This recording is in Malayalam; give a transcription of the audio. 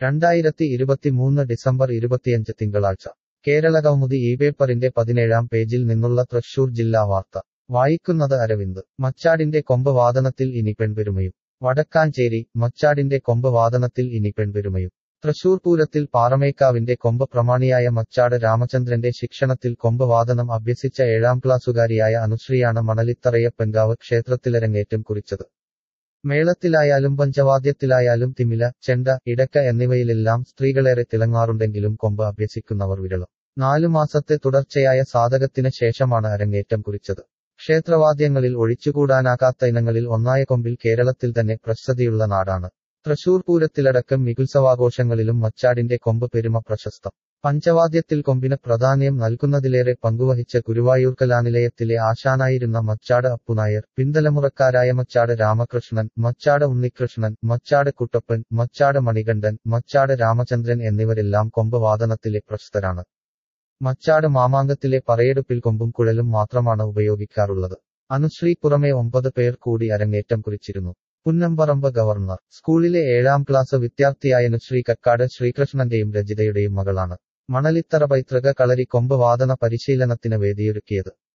രണ്ടായിരത്തി ഇരുപത്തിമൂന്ന് ഡിസംബർ ഇരുപത്തിയഞ്ച് തിങ്കളാഴ്ച കേരള കൗമുദി ഈ പേപ്പറിന്റെ പതിനേഴാം പേജിൽ നിന്നുള്ള തൃശൂർ ജില്ലാ വാർത്ത വായിക്കുന്നത് അരവിന്ദ് മച്ചാടിന്റെ കൊമ്പ് വാദനത്തിൽ ഇനി പെൺപെരുമയും വടക്കാഞ്ചേരി മച്ചാടിന്റെ കൊമ്പ് വാദനത്തിൽ ഇനി പെൺപെരുമയും തൃശൂർ പൂരത്തിൽ പാറമേക്കാവിന്റെ കൊമ്പ് പ്രമാണിയായ മച്ചാട് രാമചന്ദ്രന്റെ ശിക്ഷണത്തിൽ കൊമ്പ് വാദനം അഭ്യസിച്ച ഏഴാം ക്ലാസ്സുകാരിയായ അനുശ്രീയാണ് മണലിത്തറയപ്പൻകാവ് ക്ഷേത്രത്തിലരങ്ങേറ്റം കുറിച്ചത് മേളത്തിലായാലും പഞ്ചവാദ്യത്തിലായാലും തിമില ചെണ്ട ഇടക്ക എന്നിവയിലെല്ലാം സ്ത്രീകളേറെ തിളങ്ങാറുണ്ടെങ്കിലും കൊമ്പ് അഭ്യസിക്കുന്നവർ വിരളം നാലു മാസത്തെ തുടർച്ചയായ സാധകത്തിന് ശേഷമാണ് അരങ്ങേറ്റം കുറിച്ചത് ക്ഷേത്രവാദ്യങ്ങളിൽ ഒഴിച്ചുകൂടാനാകാത്ത ഇനങ്ങളിൽ ഒന്നായ കൊമ്പിൽ കേരളത്തിൽ തന്നെ പ്രശസ്തിയുള്ള നാടാണ് തൃശൂർ പൂരത്തിലടക്കം മികുത്സവാഘോഷങ്ങളിലും മച്ചാടിന്റെ കൊമ്പ് പെരുമ പ്രശസ്തം പഞ്ചവാദ്യത്തിൽ കൊമ്പിന് പ്രാധാന്യം നൽകുന്നതിലേറെ പങ്കുവഹിച്ച ഗുരുവായൂർ കലാനിലയത്തിലെ ആശാനായിരുന്ന മച്ചാട് അപ്പുനായർ പിന്തലമുറക്കാരായ മച്ചാട് രാമകൃഷ്ണൻ മച്ചാട് ഉണ്ണികൃഷ്ണൻ മച്ചാട് കുട്ടപ്പൻ മച്ചാട് മണികണ്ഠൻ മച്ചാട് രാമചന്ദ്രൻ എന്നിവരെല്ലാം കൊമ്പ് വാദനത്തിലെ പ്രശസ്തരാണ് മച്ചാട് മാമാങ്കത്തിലെ പറയെടുപ്പിൽ കൊമ്പും കുഴലും മാത്രമാണ് ഉപയോഗിക്കാറുള്ളത് അനുശ്രീ പുറമെ ഒമ്പത് പേർ കൂടി അരങ്ങേറ്റം കുറിച്ചിരുന്നു പുന്നമ്പറമ്പ് ഗവർണർ സ്കൂളിലെ ഏഴാം ക്ലാസ് വിദ്യാർത്ഥിയായ അനുശ്രീ കക്കാട് ശ്രീകൃഷ്ണന്റെയും രജിതയുടെയും മകളാണ് മണലിത്തറ പൈതൃക കളരി കൊമ്പ് വാദന പരിശീലനത്തിന് വേദിയൊരുക്കിയത്